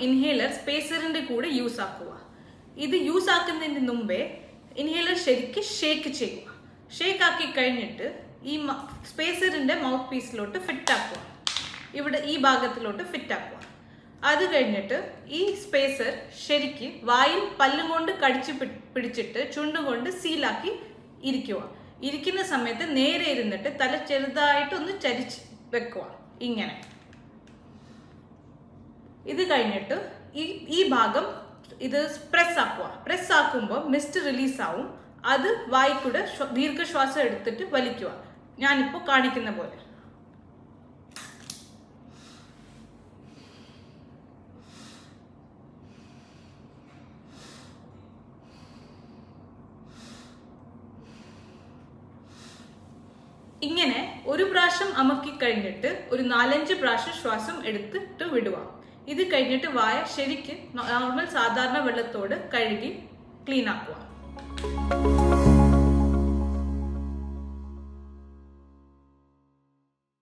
inhaler സ്പേസറിന്റെ കൂടെ use ആക്കുക ഇത് യൂസ് ആക്കുന്നതിന് മുമ്പേ ഇൻഹേലർ ശരിക്ക് ഷേക്ക് ചെയ്യുക ഷേക്ക് ആക്കി കഴിഞ്ഞിട്ട് ഈ സ്പേസറിന്റെ മൗത്ത് പീസിലോട്ട് ഫിറ്റ് ആക്കുക ഇവിടെ ഈ ഭാഗത്തിലോട്ട് ഫിറ്റ് ആക്കുക അത് കഴിഞ്ഞിട്ട് ഈ സ്പേസർ ശരിക്ക് വായിൽ പല്ലും കൊണ്ട് കടിച്ചു പി- പിടിച്ചിട്ട് ചുണ്ടും കൊണ്ട് സീലാക്കി ഇരിക്കുക ഇരിക്കുന്ന സമയത്ത് നേരെ ഇരുന്നിട്ട് തല ചെറുതായിട്ടൊന്ന് ചരിച്ച് വെക്കുക ഇങ്ങനെ ഇത് കഴിഞ്ഞിട്ട് ഈ ഈ ഭാഗം ഇത് പ്രസ് ആക്കുക പ്രസ് ആക്കുമ്പോൾ മിസ്റ്റ് റിലീസ് ആവും അത് വായിക്കൂടെ ശ്വ- ദീർഘശ്വാസം എടുത്തിട്ട് വലിക്കുക ഞാനിപ്പോൾ കാണിക്കുന്ന പോലെ ഇങ്ങനെ ഒരു പ്രാവശ്യം അമക്കി കഴിഞ്ഞിട്ട് ഒരു നാലഞ്ച് പ്രാവശ്യം ശ്വാസം എടുത്തിട്ട് വിടുക ഇത് കഴിഞ്ഞിട്ട് വായ ശരിക്ക് നോർമൽ സാധാരണ വെള്ളത്തോട് കഴുകി ക്ലീൻ ആക്കുക